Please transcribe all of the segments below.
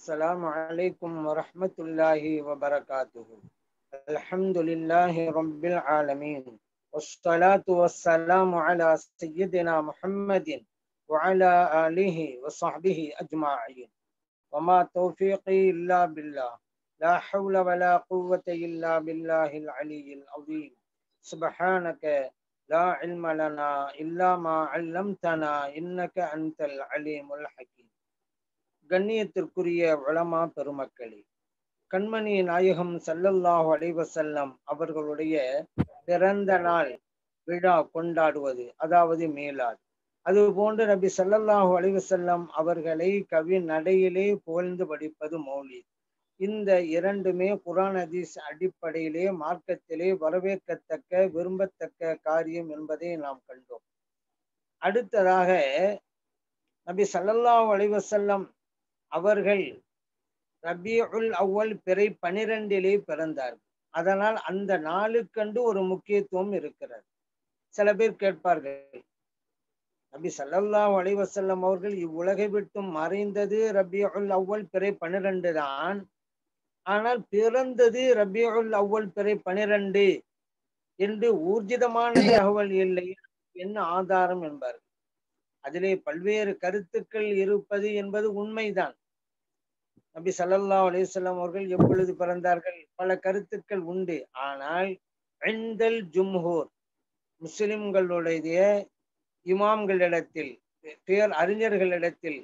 السلام عليكم ورحمة الله وبركاته الحمد لله رب العالمين والصلاة والسلام على سيدنا محمد وعلى آله وصحبه أجمعين وما توفيقي إلا بالله لا حول ولا قوة إلا بالله العلي العظيم سبحانك لا علم لنا إلا ما علمتنا إنك أنت العليم الحكيم கண்ணியத்திற்குரிய உளமா பெருமக்களே கண்மணி நாயகம் சல்லல்லாஹு அலைவசல்லம் அவர்களுடைய பிறந்த நாள் விழா கொண்டாடுவது அதாவது மேலாது அது போன்று நபி சல்லல்லாஹு அலைவசல்லம் அவர்களை கவி நடையிலே புகழ்ந்து படிப்பது மௌலி இந்த இரண்டுமே குரான் ஹதீஸ் அடிப்படையிலே மார்க்கத்திலே வரவேற்கத்தக்க விரும்பத்தக்க காரியம் என்பதை நாம் கண்டோம் அடுத்ததாக நபி சல்லல்லாஹு அலைவசல்லம் அவர்கள் ரபியுல் அவ்வல் பிறை பனிரெண்டிலே பிறந்தார்கள் அதனால் அந்த நாளுக்கண்டு ஒரு முக்கியத்துவம் இருக்கிறது சில பேர் கேட்பார்கள் நபி சல்லல்லாஹு அலைவசல்லம் அவர்கள் இவ்வுலகை விட்டும் மறைந்தது ரபியுல் அவ்வல் பிறை பனிரெண்டு தான் ஆனால் பிறந்தது ரபியுல் அவ்வல் பிறை பனிரெண்டு என்று ஊர்ஜிதமான தகவல் இல்லை என்ன ஆதாரம் என்பார்கள் அதிலே பல்வேறு கருத்துக்கள் இருப்பது என்பது உண்மைதான் நபி சல்லல்லா அலிசல்லாம் அவர்கள் எப்பொழுது பிறந்தார்கள் பல கருத்துக்கள் உண்டு ஆனால் ஐந்தல் ஜும்ஹூர் முஸ்லிம்களுடைய இமாம்களிடத்தில் பேர் அறிஞர்களிடத்தில்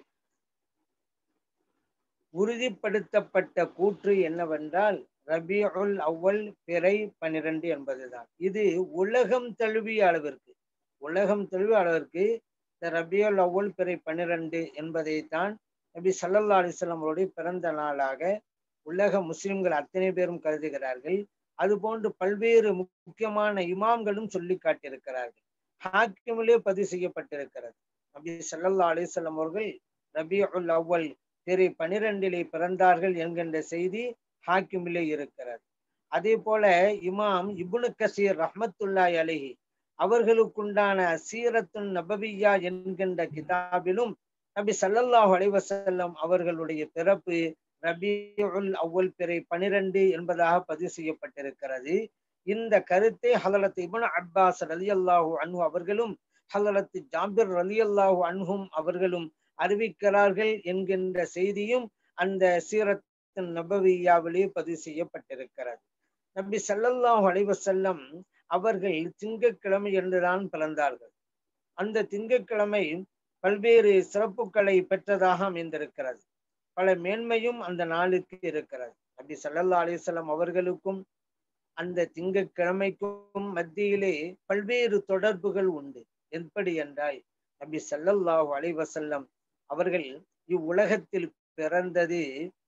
உறுதிப்படுத்தப்பட்ட கூற்று என்னவென்றால் ரபியுல் அவ்வல் பிறை பனிரெண்டு என்பதுதான் இது உலகம் தழுவிய அளவிற்கு உலகம் தழுவிய அளவிற்கு இந்த ரபியுல் அவ்வல் பிறை பன்னிரண்டு என்பதைத்தான் நபி சல்லல்லா அலிஸ்லாம் அவருடைய பிறந்த நாளாக உலக முஸ்லிம்கள் அத்தனை பேரும் கருதுகிறார்கள் அதுபோன்று பல்வேறு முக்கியமான இமாம்களும் சொல்லி காட்டியிருக்கிறார்கள் ஹாக்கிமிலே பதிவு செய்யப்பட்டிருக்கிறது நபி சல்லல்லா அலிஸ்லாம் அவர்கள் ரபியுல் அவ்வல் பிறை பனிரெண்டிலே பிறந்தார்கள் என்கின்ற செய்தி ஹாக்கிமிலே இருக்கிறது அதே போல இமாம் இபுனு கசீர் ரஹமத்துல்லாய் அலிஹி அவர்களுக்குண்டான சீரத்துன் நபவியா என்கின்ற கிதாபிலும் நபி சல்லல்லாஹு அலைவசல்லம் அவர்களுடைய பிறப்பு ரபியுல் அவ்வல் பிறை பனிரெண்டு என்பதாக பதிவு செய்யப்பட்டிருக்கிறது இந்த கருத்தை ஹலலத் இபுன் அப்பாஸ் ரலி அல்லாஹூ அன்ஹு அவர்களும் ஹலலத் ஜாபிர் ரலி அல்லாஹூ அன்ஹும் அவர்களும் அறிவிக்கிறார்கள் என்கின்ற செய்தியும் அந்த சீரத்தின் நபவியாவிலே பதிவு செய்யப்பட்டிருக்கிறது நபி சல்லல்லாஹு அலைவசல்லம் அவர்கள் திங்கட்கிழமை என்றுதான் பிறந்தார்கள் அந்த திங்கட்கிழமை பல்வேறு சிறப்புகளை பெற்றதாக அமைந்திருக்கிறது பல மேன்மையும் அந்த நாளுக்கு இருக்கிறது நபி சல்லல்லா அலிசல்லாம் அவர்களுக்கும் அந்த திங்கட்கிழமைக்கும் மத்தியிலே பல்வேறு தொடர்புகள் உண்டு எப்படி என்றால் நபி சல்லல்லாஹு அலைவசல்லம் அவர்கள் இவ்வுலகத்தில் பிறந்தது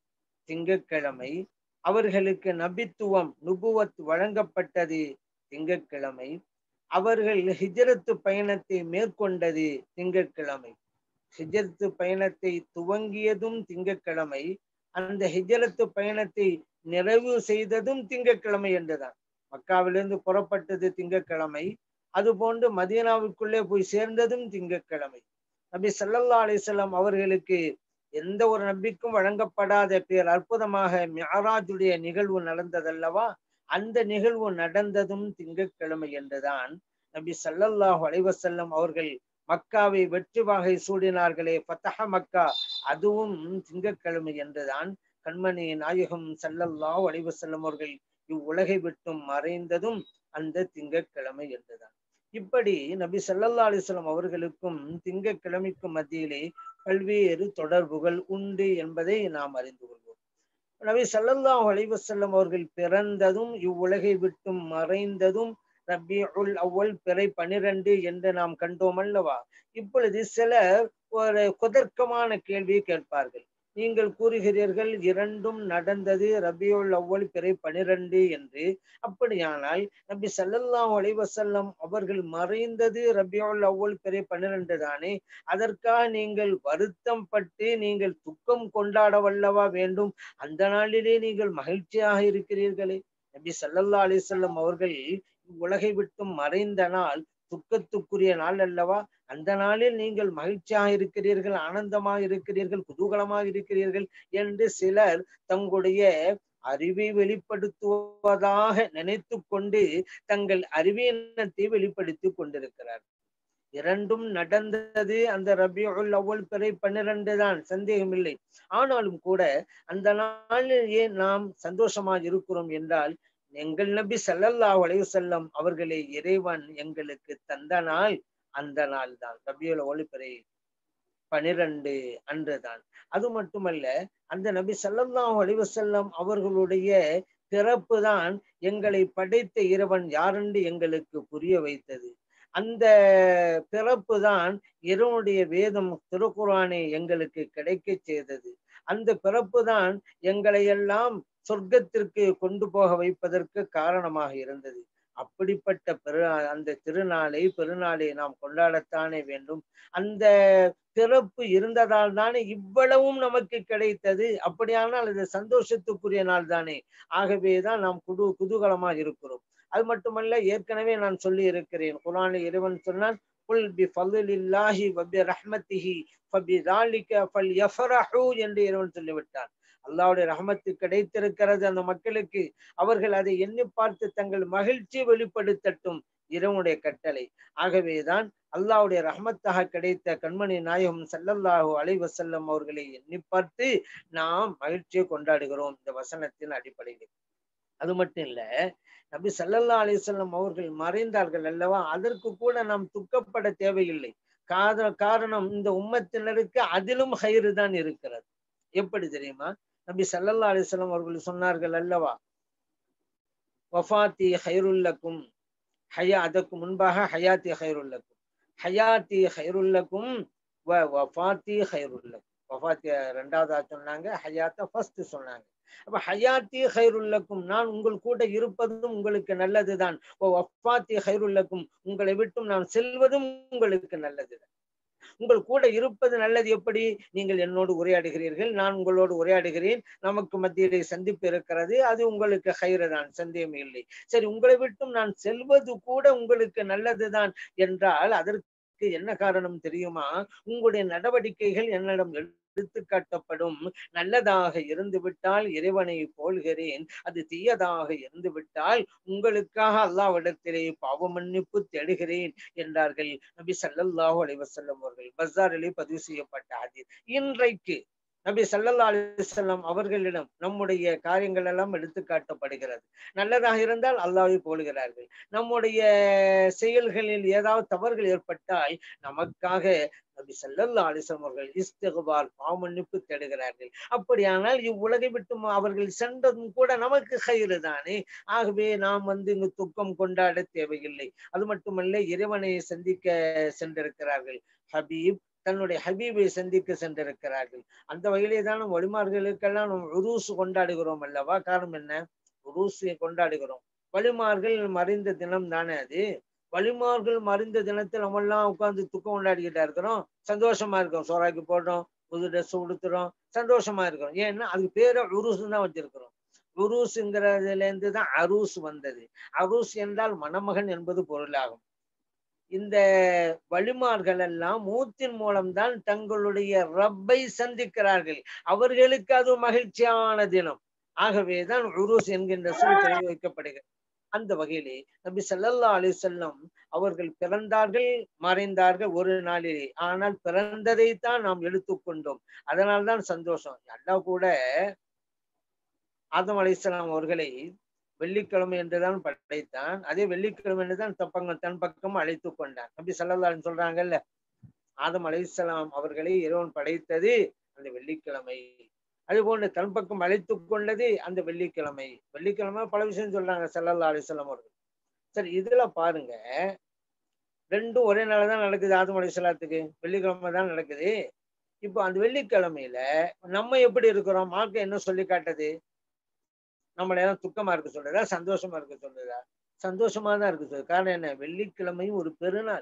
திங்கட்கிழமை அவர்களுக்கு நபித்துவம் நுபுவத் வழங்கப்பட்டது திங்கட்கிழமை அவர்கள் ஹிஜரத்து பயணத்தை மேற்கொண்டது திங்கட்கிழமை ஹிஜரத்து பயணத்தை துவங்கியதும் திங்கட்கிழமை அந்த ஹிஜரத்து பயணத்தை நிறைவு செய்ததும் திங்கட்கிழமை என்றுதான் மக்காவிலிருந்து புறப்பட்டது திங்கட்கிழமை அதுபோன்று மதீனாவுக்குள்ளே போய் சேர்ந்ததும் திங்கட்கிழமை நபி சல்லல்லா அலிசல்லாம் அவர்களுக்கு எந்த ஒரு நபிக்கும் வழங்கப்படாத பேர் அற்புதமாக மியாராஜுடைய நிகழ்வு நடந்ததல்லவா அந்த நிகழ்வு நடந்ததும் திங்கட்கிழமை என்றுதான் நபி சல்லல்லாஹு அலைவசல்லம் அவர்கள் மக்காவை வெற்றி வாகை சூடினார்களே பத்தஹ மக்கா அதுவும் திங்கட்கிழமை என்றுதான் கண்மணி நாயகம் சல்லல்லாஹு அலைவசல்லம் அவர்கள் இவ்வுலகை விட்டும் மறைந்ததும் அந்த திங்கட்கிழமை என்றுதான் இப்படி நபி சல்லல்லா அலிஸ்லாம் அவர்களுக்கும் திங்கட்கிழமைக்கும் மத்தியிலே பல்வேறு தொடர்புகள் உண்டு என்பதை நாம் அறிந்து கொள்வோம் நபி சல்லல்லாஹு அலைவசல்லம் அவர்கள் பிறந்ததும் இவ்வுலகை விட்டும் மறைந்ததும் ரபியுல் அவ்வல் பிறை பனிரெண்டு என்று நாம் கண்டோம் அல்லவா இப்பொழுது சிலர் ஒரு குதர்க்கமான கேள்வியை கேட்பார்கள் நீங்கள் கூறுகிறீர்கள் இரண்டும் நடந்தது ரபியுல் அவ்வல் பிறை பனிரெண்டு என்று அப்படியானால் நபி சல்லல்லாஹு அலைவசல்லம் அவர்கள் மறைந்தது ரபியுல் அவ்வல் பிறை பனிரெண்டு தானே அதற்காக நீங்கள் வருத்தம் பட்டு நீங்கள் துக்கம் கொண்டாட வல்லவா வேண்டும் அந்த நாளிலே நீங்கள் மகிழ்ச்சியாக இருக்கிறீர்களே நபி சல்லல்லா அலிசல்லம் அவர்கள் உலகை விட்டும் மறைந்த நாள் துக்கத்துக்குரிய நாள் அல்லவா அந்த நாளில் நீங்கள் மகிழ்ச்சியாக இருக்கிறீர்கள் ஆனந்தமாக இருக்கிறீர்கள் குதூகலமாக இருக்கிறீர்கள் என்று சிலர் தங்களுடைய அறிவை வெளிப்படுத்துவதாக நினைத்து கொண்டு தங்கள் அறிவீனத்தை வெளிப்படுத்தி கொண்டிருக்கிறார் இரண்டும் நடந்தது அந்த ரபியுல் அவ்வல் பிறை பன்னிரண்டு தான் சந்தேகமில்லை ஆனாலும் கூட அந்த நாளில் ஏன் நாம் சந்தோஷமாக இருக்கிறோம் என்றால் எங்கள் நபி ஸல்லல்லாஹு அலைஹி வஸல்லம் அவர்களே இறைவன் எங்களுக்கு தந்த நாள் அந்த நாள் தான் ரபியுல் அவ்வல் பிறை பனிரெண்டு அன்றுதான் அது மட்டுமல்ல அந்த நபி ஸல்லல்லாஹு அலைஹி வஸல்லம் அவர்களுடைய பிறப்பு தான் எங்களை படைத்த இறைவன் யாரென்று எங்களுக்கு புரிய வைத்தது அந்த பிறப்பு தான் இறைவனுடைய வேதம் திருக்குறானை எங்களுக்கு கிடைக்க செய்தது அந்த பிறப்பு தான் எங்களை எல்லாம் சொர்க்கத்திற்கு கொண்டு போக வைப்பதற்கு காரணமாக இருந்தது அப்படிப்பட்ட பெரு அந்த திருநாளை பெருநாளை நாம் கொண்டாடத்தானே வேண்டும் அந்த பிறப்பு இருந்ததால் தானே இவ்வளவும் நமக்கு கிடைத்தது அப்படியானால் அது சந்தோஷத்துக்குரிய நாள் தானே ஆகவேதான் நாம் குது குதூகலமாக இருக்கிறோம் அது மட்டுமல்ல ஏற்கனவே நான் சொல்லி இருக்கிறேன் குரானில் இறைவன் சொன்னான் குல் பி ஃபضலில்லாஹி வ பி ரஹ்மத்திஹி ஃபபிதாலிக ஃபல்யஃபரஹு என்று இறைவன் சொல்லிவிட்டான் அல்லாஹ்வுடைய ரஹமத்து கிடைத்திருக்கிறது அந்த மக்களுக்கு அவர்கள் அதை எண்ணி பார்த்து தங்கள் மகிழ்ச்சி வெளிப்படுத்தட்டும் இறைவனுடைய கட்டளை ஆகவேதான் அல்லாஹ்வுடைய ரஹமத்தாக கிடைத்த கண்மணி நாயகம் ஸல்லல்லாஹு அலைஹி வஸல்லம் அவர்களை எண்ணி பார்த்து நாம் மகிழ்ச்சியை கொண்டாடுகிறோம் இந்த வசனத்தின் அடிப்படையில் அது மட்டும் இல்ல நபி சல்லல்லா அலிசல்லம் அவர்கள் மறைந்தார்கள் அல்லவா அதற்கு கூட நாம் துக்கப்பட தேவையில்லை காத காரணம் இந்த உம்மத்தினருக்கு அதிலும் ஹைரு தான் இருக்கிறது எப்படி தெரியுமா நபி சல்லல்லா அலிசல்லம் அவர்கள் சொன்னார்கள் அல்லவா வஃபாத்தி ஹைருல்லக்கும் ஹயா அதற்கு முன்பாக ஹயாத்தி ஹைருல்லக்கும் ஹயாத்தி ஹைருல்லக்கும் வ வஃபாத்தி ஹைருல்லக்கும் வஃபாத்தி ரெண்டாவதா சொன்னாங்க ஹயாத்த ஃபர்ஸ்ட் சொன்னாங்க அப்ப ஹயாத்தி ஹைருல்லக்கும் நான் உங்கள் கூட இருப்பதும் உங்களுக்கு நல்லதுதான் ஓ வஃபாத்தி ஹைருல்லக்கும் உங்களை விட்டும் நான் செல்வதும் உங்களுக்கு நல்லதுதான் உங்கள் கூட இருப்பது நல்லது எப்படி நீங்கள் என்னோடு உரையாடுகிறீர்கள் நான் உங்களோடு உரையாடுகிறேன் நமக்கு மத்தியிலே சந்திப்பு இருக்கிறது அது உங்களுக்கு ஹைரதான் சந்தேகம் இல்லை சரி உங்களை விட்டும் நான் செல்வது கூட உங்களுக்கு நல்லதுதான் என்றால் அதற்கு என்ன காரணம் தெரியுமா உங்களுடைய நடவடிக்கைகள் என்னிடம் எடுத்து காட்டப்படும் நல்லதாக இருந்து விட்டால் இறைவனை போல்கிறேன் அது தீயதாக இருந்து விட்டால் உங்களுக்காக அல்லாவிடத்திலே பாவ மன்னிப்பு தேடுகிறேன் என்றார்கள் நபி சல்லல்லாஹு அலைஹி வஸல்லம் அவர்கள் பஸாரிலே பதிவு செய்யப்பட்ட ஹதீஸ் இன்றைக்கு நபி சல்லல்லா அலிசல்லாம் அவர்களிடம் நம்முடைய காரியங்கள் எல்லாம் எடுத்து காட்டப்படுகிறது நல்லதாக இருந்தால் அல்லாவை போலுகிறார்கள் நம்முடைய செயல்களில் ஏதாவது தவறுகள் ஏற்பட்டால் நமக்காக நபி சல்லல்லா அலிஸ்லாம் அவர்கள் இஸ்திகுபார் பாவமன்னிப்பு தேடுகிறார்கள் அப்படியானால் இவ்வுலகை விட்டு அவர்கள் சென்றதும் கூட நமக்கு கயிறு தானே ஆகவே நாம் வந்து இங்கு துக்கம் கொண்டாட தேவையில்லை அது மட்டுமல்ல இறைவனை சந்திக்க சென்றிருக்கிறார்கள் ஹபீப் தன்னுடைய ஹபீபை சந்திக்க சென்றிருக்கிறார்கள் அந்த வகையிலே தான் நம் வழிமார்களுக்கெல்லாம் நம்ம உருசு கொண்டாடுகிறோம் அல்லவா காரணம் என்ன உருசு கொண்டாடுகிறோம் வழிமார்கள் மறைந்த தினம் தானே அது வழிமார்கள் மறைந்த தினத்தில் நம்ம எல்லாம் உட்கார்ந்து துக்கம் கொண்டாடிக்கிட்டா இருக்கிறோம் சந்தோஷமா இருக்கோம் சோறாக்கி போடுறோம் புது ட்ரெஸ் உடுத்துறோம் சந்தோஷமா இருக்கிறோம் ஏன்னா அதுக்கு பேரை உருசு தான் வச்சிருக்கிறோம் உருசுங்கிறதுல இருந்து தான் அரூஸ் வந்தது அரூஸ் என்றால் மணமகன் என்பது பொருளாகும் இந்த வழிமார்கள் எல்லாம் மூத்தின் மூலம்தான் தங்களுடைய ரப்பை சந்திக்கிறார்கள் அவர்களுக்கு அது மகிழ்ச்சியான தினம் ஆகவேதான் உருஸ் என்கின்ற சொல் தெளிவு வைக்கப்படுகிறது அந்த வகையிலே நபி சல்லல்லா அலி செல்லம் அவர்கள் பிறந்தார்கள் மறைந்தார்கள் ஒரு நாளிலே ஆனால் பிறந்ததைத்தான் நாம் எடுத்துக்கொண்டோம் அதனால்தான் சந்தோஷம் அல்லா கூட ஆதம் அலிஸ்லாம் அவர்களை வெள்ளிக்கிழமை என்றுதான் படைத்தான் அதே வெள்ளிக்கிழமை என்றுதான் தப்பங்க தன் பக்கம் அழைத்து கொண்டான் நபி சல்லல்லான்னு சொல்றாங்கல்ல ஆதம் அலிஸ்லாம் அவர்களை இறைவன் படைத்தது அந்த வெள்ளிக்கிழமை அது போன்று தன் பக்கம் அழைத்து கொண்டது அந்த வெள்ளிக்கிழமை வெள்ளிக்கிழமை பல விஷயம் சொல்றாங்க சல்லல்லா அலிஸ்லாம் அவர்கள் சரி இதுல பாருங்க ரெண்டும் ஒரே நாள் தான் நடக்குது ஆதம் அலிஸ்லாத்துக்கு வெள்ளிக்கிழமை தான் நடக்குது இப்போ அந்த வெள்ளிக்கிழமையில நம்ம எப்படி இருக்கிறோம் மார்க்க என்ன சொல்லி காட்டுது நம்மள எல்லாம் துக்கமா இருக்க சொல்றதா சந்தோஷமா இருக்க சொல்றதா சந்தோஷமா தான் இருக்கு சொல்றது காரணம் என்ன வெள்ளிக்கிழமையும் ஒரு பெருநாள்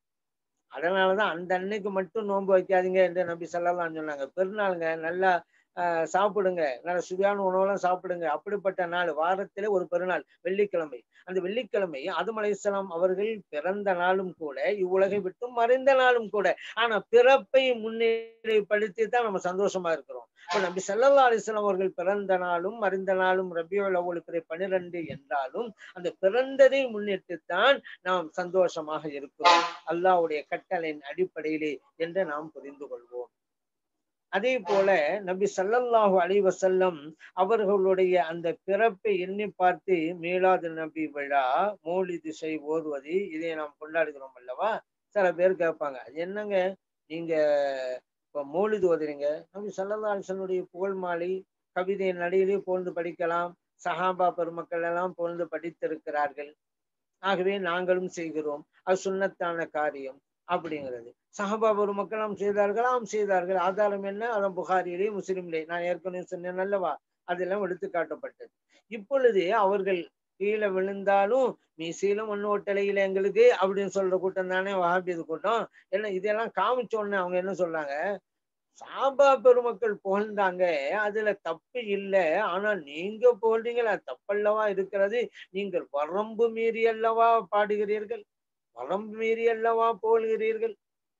அதனாலதான் அந்த அன்னைக்கு மட்டும் நோன்பு வைக்காதீங்க என்று நம்பி சொல்லலாம் சொன்னாங்க பெருநாளுங்க நல்லா ஆஹ் சாப்பிடுங்க நல்ல சுவையான உணவெல்லாம் சாப்பிடுங்க அப்படிப்பட்ட நாள் வாரத்திலே ஒரு பெருநாள் வெள்ளிக்கிழமை அந்த வெள்ளிக்கிழமை அதும் அலைஹிஸ்ஸலாம் அவர்கள் பிறந்த நாளும் கூட இவ்வுலகை விட்டு மறைந்த நாளும் கூட ஆனா பிறப்பை முன்னிலைப்படுத்தி தான் நம்ம சந்தோஷமா இருக்கிறோம் இப்ப நபி ஸல்லல்லாஹு அலைஹி வஸல்லம் அவர்கள் பிறந்த நாளும் மறைந்த நாளும் ரபியுல் அவ்வல் பிறை பனிரெண்டு என்றாலும் அந்த பிறந்ததை முன்னிட்டு தான் நாம் சந்தோஷமாக இருக்கிறோம் அல்லாஹ்வுடைய கட்டளையின் அடிப்படையிலே என்று நாம் புரிந்து கொள்வோம் அதே போல நபி ஸல்லல்லாஹு அலைஹி வஸல்லம் அவர்களுடைய அந்த பிறப்பை எண்ணி பார்த்து மீலாது நபி விழா மௌலி திசை ஓதுவது இதை நாம் கொண்டாடுகிறோம் அல்லவா சில பேர் கேட்பாங்க அது என்னங்க நீங்க இப்ப மௌலிது ஓதுறீங்க நபி ஸல்லல்லாஹு அலைஹி வஸல்லுடைய புகழ் மாலை கவிதை நடையிலே போன்று படிக்கலாம் சஹாபா பெருமக்கள் எல்லாம் போன்று படித்திருக்கிறார்கள் ஆகவே நாங்களும் செய்கிறோம் அது சுன்னத்தான காரியம் அப்படிங்கிறது சஹாபா பெருமக்களும் செய்தார்களாம் செய்தார்கள் ஆதாரம் என்ன அதன் புகாரிலே முஸ்லிம்லே நான் ஏற்கனவே சொன்னேன் அல்லவா அதெல்லாம் எடுத்து காட்டப்பட்டது இப்பொழுது அவர்கள் கீழே விழுந்தாலும் மீசையிலும் ஒண்ணு ஒட்டலையில எங்களுக்கு அப்படின்னு சொல்ற கூட்டம் தானே வஹாபியது கூட்டம் என்ன இதெல்லாம் காமிச்ச உடனே அவங்க என்ன சொல்றாங்க சாபா பெருமக்கள் புகழ்ந்தாங்க அதுல தப்பு இல்லை ஆனா நீங்க புகழ்றீங்களா தப்பல்லவா இருக்கிறது நீங்கள் வரம்பு மீறி அல்லவா பாடுகிறீர்கள் வரம்பு மீறி அல்லவா புகழ்கிறீர்கள்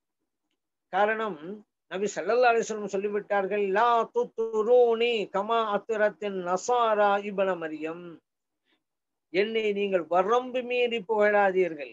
காரணம் நபி ஸல்லல்லாஹு அலைஹி வஸல்லம் சொல்லிவிட்டார்கள் லா துத்துரூனி கமா அத்துரத்தின் நசாரா இபன மரியம் என்னை நீங்கள் வரம்பு மீறி புகழாதீர்கள்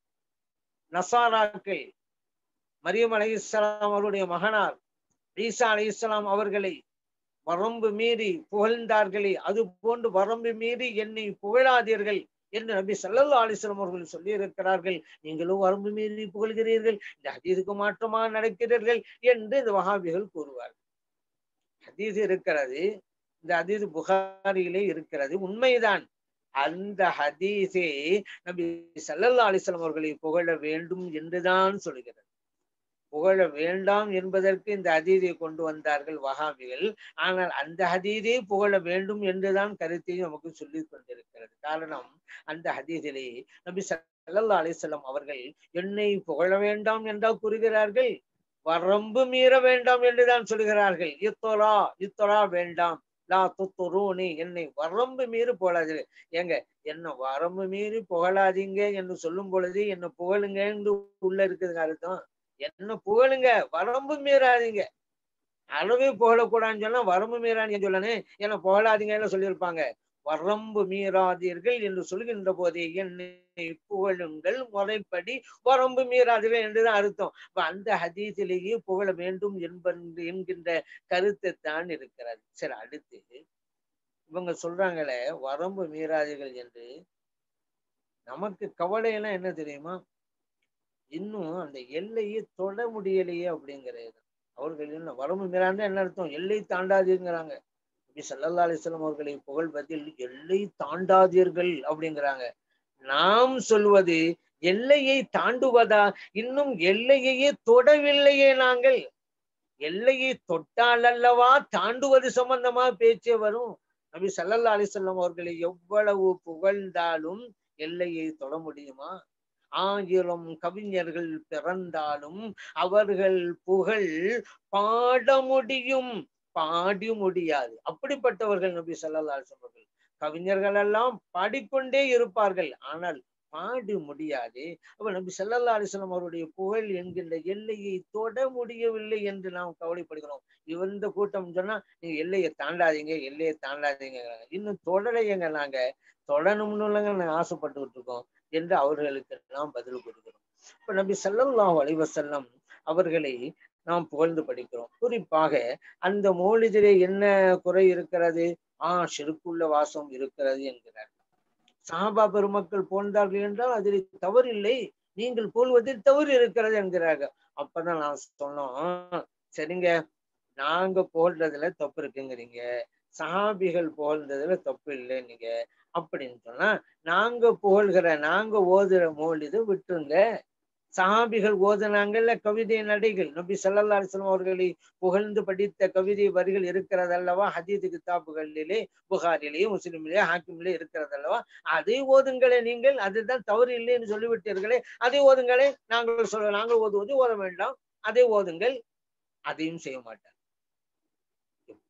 நசாராக்கள் மரியம் அலைஹிஸ்ஸலாம் அவருடைய மகனார் ஈசா அலைஹிஸ்ஸலாம் அவர்களை வரம்பு மீறி புகழ்ந்தார்களே அது போன்று வரம்பு மீறி என்னை புகழாதீர்கள் என்று நபி ஸல்லல்லாஹு அலைஹி வஸல்லம் அவர்கள் சொல்லி இருக்கிறார்கள் நீங்களும் வரம்பு மீறி புகழ்கிறீர்கள் இந்த ஹதீஸுக்கு மாற்றமாக நடக்கிறீர்கள் என்று இந்த வஹாபிகள் கூறுவார்கள் ஹதீஸ் இருக்கிறது இந்த ஹதீஸ் புகாரியிலே இருக்கிறது உண்மைதான் அந்த ஹதீஸே நபி ஸல்லல்லாஹு அலைஹி வஸல்லம் அவர்களை புகழ வேண்டும் என்றுதான் சொல்கிறது புகழ வேண்டாம் என்பதற்கு இந்த ஹதீதை கொண்டு வந்தார்கள் வஹாபிகள் ஆனால் அந்த ஹதீதை புகழ வேண்டும் என்றுதான் கருத்தை நமக்கு சொல்லிக் கொண்டிருக்கிறது காரணம் அந்த ஹதீதிலே நபி ஸல்லல்லாஹு அலைஹி வஸல்லம் அவர்கள் என்னை புகழ வேண்டாம் என்றால் கூறுகிறார்கள் வரம்பு மீற வேண்டாம் என்றுதான் சொல்கிறார்கள் இத்தொரா இத்தொரா வேண்டாம் லா துத்துரூனி என்னை வரம்பு மீறி புகழாதீங்க ஏங்க என்ன வரம்பு மீறி புகழாதீங்க என்று சொல்லும் பொழுது என்ன புகழுங்க என்று உள்ள இருக்குதுங்க அர்த்தம் என்ன புகழுங்க வரம்பு மீறாதீங்க அளவே புகழக்கூடாதுன்னு சொன்னா வரம்பு மீறாதீங்க சொல்லணும் என்ன புகழாதீங்கன்னு சொல்லியிருப்பாங்க வரம்பு மீறாதீர்கள் என்று சொல்கின்ற போதே என்னை புகழுங்கள் முறைப்படி வரம்பு மீறாதீர்கள் என்றுதான் அர்த்தம் இப்ப அந்த ஹதீஸிலேயே புகழ வேண்டும் என்பது என்கின்ற கருத்து தான் இருக்கிறது சரி அடுத்து இவங்க சொல்றாங்களே வரம்பு மீறாதீர்கள் என்று நமக்கு கவலையெல்லாம் என்ன தெரியுமா இன்னும் அந்த எல்லையை தொட முடியலையே அப்படிங்கிறது அவர்கள் என்ன வரம்பு மீறாண்டா என்ன அர்த்தம் எல்லை தாண்டாதீங்கிறாங்க நபி ஸல்லல்லாஹு அலைஹி வஸல்லம் அவர்களை புகழ்வதில் எல்லை தாண்டாதீர்கள் அப்படிங்கிறாங்க நாம் சொல்வது எல்லையை தாண்டுவதா இன்னும் எல்லையையே தொடவில்லையே நாங்கள் எல்லையை தொட்டால் அல்லவா தாண்டுவது சம்பந்தமா பேச்சே வரும் நபி ஸல்லல்லாஹு அலைஹி வஸல்லம் அவர்களை எவ்வளவு புகழ்ந்தாலும் எல்லையை தொட முடியுமா ஆயிரம் கவிஞர்கள் பிறந்தாலும் அவர்கள் புகழ் பாட முடியும் பாடி முடியாது அப்படிப்பட்டவர்கள் நபி ஸல்லல்லாஹு அலைஹி வஸல்லம் அவர்கள் கவிஞர்கள் எல்லாம் பாடிக்கொண்டே இருப்பார்கள் ஆனால் பாடி முடியாது அப்ப நபி ஸல்லல்லாஹு அலைஹி வஸல்லம் அவருடைய புகழ் என்கின்ற எல்லையை தொட முடியவில்லை என்று நாம் கவலைப்படுகிறோம் இந்த கூட்டம் சொன்னா நீங்க எல்லையை தாண்டாதீங்க எல்லையை தாண்டாதீங்க இன்னும் தொடலையங்க நாங்க தொடணும்னு நாங்க ஆசைப்பட்டுக்கிட்டு இருக்கோம் என்று அவர்களுக்கு நாம் பதில் கொடுக்கிறோம் இப்ப நபி ஸல்லல்லாஹு அலைஹி வஸல்லம் அவர்களை நாம் புகழ்ந்து படிக்கிறோம் குறிப்பாக அந்த மோலிதிலே என்ன குறை இருக்கிறது ஆஹ் செருக்குள்ள வாசம் இருக்கிறது என்கிறார் சாபா பெருமக்கள் போன்றார்கள் என்றால் அதில் தவறில்லை நீங்கள் போல்வதில் தவறு இருக்கிறது என்கிறார்கள் அப்பதான் நான் சொன்னோம் சரிங்க நாங்க புகழ்றதுல தப்பு இருக்குங்கிறீங்க சஹாபிகள் புகழ்ந்ததுல தப்பு இல்லை நீங்க அப்படின்னு சொன்னா நாங்க புகழ்கிற நாங்க ஓதுற மோலிதை விட்டுருங்க சஹாபிகள் ஓதுனாங்கல்ல கவிதை நடைகள் நபி ஸல்லல்லாஹு அலைஹி வஸல்லம் அவர்களை புகழ்ந்து படித்த கவிதை வரிகள் இருக்கிறது அல்லவா ஹதீது கிதாபுகளிலே புகாரிலேயே முஸ்லிமிலே ஹாக்கிமிலே இருக்கிறது அல்லவா அதை ஓதுங்களே நீங்கள் அதுதான் தவறு இல்லைன்னு சொல்லிவிட்டீர்களே அதை ஓதுங்களே நாங்கள் சொல்ல நாங்கள் ஓதுவது ஓத வேண்டாம் அதை ஓதுங்கள் அதையும் செய்ய மாட்டார் எப்படி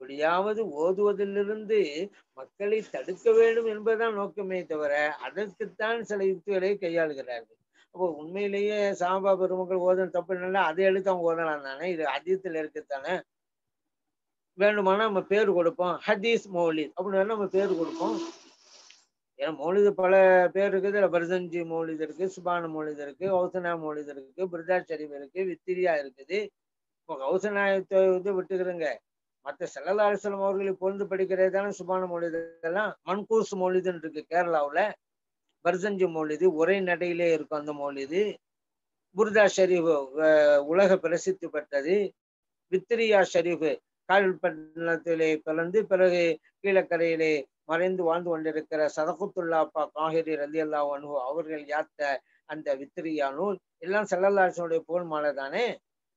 எப்படியாவது ஓதுவதிலிருந்து மக்களை தடுக்க வேண்டும் என்பதுதான் நோக்கமே தவிர அதற்குத்தான் சில யுக்திகளை கையாளுகிறார்கள் அப்போ உண்மையிலேயே சாபா பெருமக்கள் ஓதணும் தப்பு இல்லைன்னா அதை எடுத்து அவங்க ஓதலாம் தானே இது அதியத்தில் இருக்குத்தானே வேண்டுமானா நம்ம பேர் கொடுப்போம் ஹதீஸ் மௌலித் அப்படின்னு வேணா நம்ம பேர் கொடுப்போம் ஏன்னா மௌலிது பல பேர் இருக்குது இல்ல பர்சஞ்சி மௌலிது இருக்கு சுபான மௌலிது இருக்கு ஹவுசனா மௌலிது இருக்கு பிர்தா ஷரீஃப் இருக்கு வித்திரியா இருக்குது இப்போ ஹவுசனாயத்தை வந்து விட்டுக்கிறேங்க மற்ற செல்லல்லா அலிஸ்லாம் அவர்களை பொழுது படிக்கிறது தானே சுபான மௌலிது எல்லாம் மன்கூஸ் மௌலிதுன்னு இருக்கு கேரளாவுல பர்சஞ்சி மௌலிது ஒரே நடையிலே இருக்கும் அந்த மௌலிது புர்தா ஷரீஃப் அஹ், உலக பிரசித்தி பெற்றது வித்திரியா ஷரீஃப் கால்பட்டினத்திலே பிறந்து பிறகு கீழக்கரையிலே மறைந்து வாழ்ந்து கொண்டிருக்கிற சதகுத்துல்லாப்பா காஹிரி ரலி அல்லா அனுகு அவர்கள் யாத்த அந்த வித்திரியா நூல் எல்லாம் செல்லல்லாசனுடைய புகழ் மாலை தானே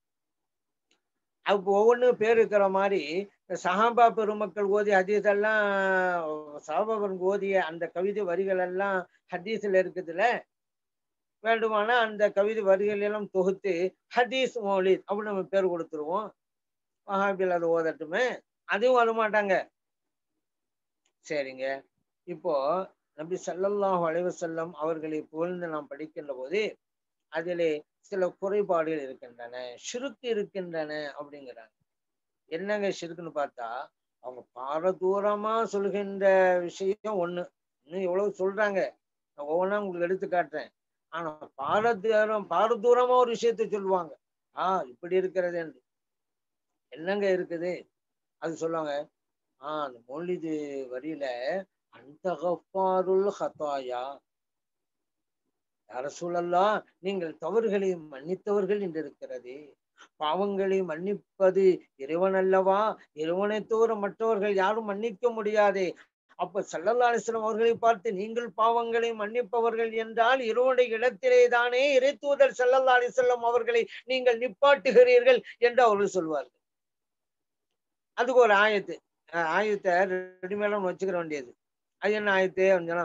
அப்போ ஒவ்வொன்றும் பேர் இருக்கிற மாதிரி இந்த சஹாபா பெருமக்கள் ஓதிய ஹதீஸ் எல்லாம் சஹாபா பெருமக்கள் ஓதிய அந்த கவிதை வரிகள் எல்லாம் ஹதீஸ்ல இருக்குதுல்ல வேண்டுமானா அந்த கவிதை வரிகள் எல்லாம் தொகுத்து ஹதீஸ் மௌலித் அப்படின்னு நம்ம பேர் கொடுத்துருவோம் மகாபில் அதை ஓதட்டுமே அதுவும் வர மாட்டாங்க சரிங்க இப்போ நபி ஸல்லல்லாஹு அலைஹி வஸல்லம் அவர்களை புகழ்ந்து நாம் படிக்கின்ற போது அதிலே சில குறைபாடுகள் இருக்கின்றன ஷிருக்கு இருக்கின்றன அப்படிங்கிறாங்க என்னங்க ஷிருக்குன்னு பார்த்தா அவங்க பாரதூரமா சொல்கின்ற விஷயம் ஒண்ணு இன்னும் எவ்வளவு சொல்றாங்க நான் ஒவ்வொன்றா உங்களுக்கு எடுத்து காட்டுறேன் ஆனா பாரதூரம் பாரதூரமா ஒரு விஷயத்த சொல்லுவாங்க ஆஹ் இப்படி இருக்கிறது என்று என்னங்க இருக்குது அது சொல்லுவாங்க ஆஹ் அந்த மொழிது வரியில அந்த கஃபாருல் ஹதாயா அரசுலல்லாம் நீங்கள் தவறுகளை மன்னித்தவர்கள் என்று இருக்கிறது பாவங்களை மன்னிப்பது இறைவன் அல்லவா இறைவனை தவிர மற்றவர்கள் யாரும் மன்னிக்க முடியாதே அப்ப சல்லல்லா அலிஸ்லாம் அவர்களை பார்த்து நீங்கள் பாவங்களை மன்னிப்பவர்கள் என்றால் இறைவனுடைய இடத்திலே தானே இறை தூதர் சல்லல்லா அலிஸ்லாம் அவர்களை நீங்கள் நிப்பாட்டுகிறீர்கள் என்று அவர்கள் சொல்வார்கள் அதுக்கு ஒரு ஆயத்து அஹ் ஆயத்தை ரெடிமேடம் வச்சுக்கிற வேண்டியது அது என்ன ஆயத்து அப்படின்னா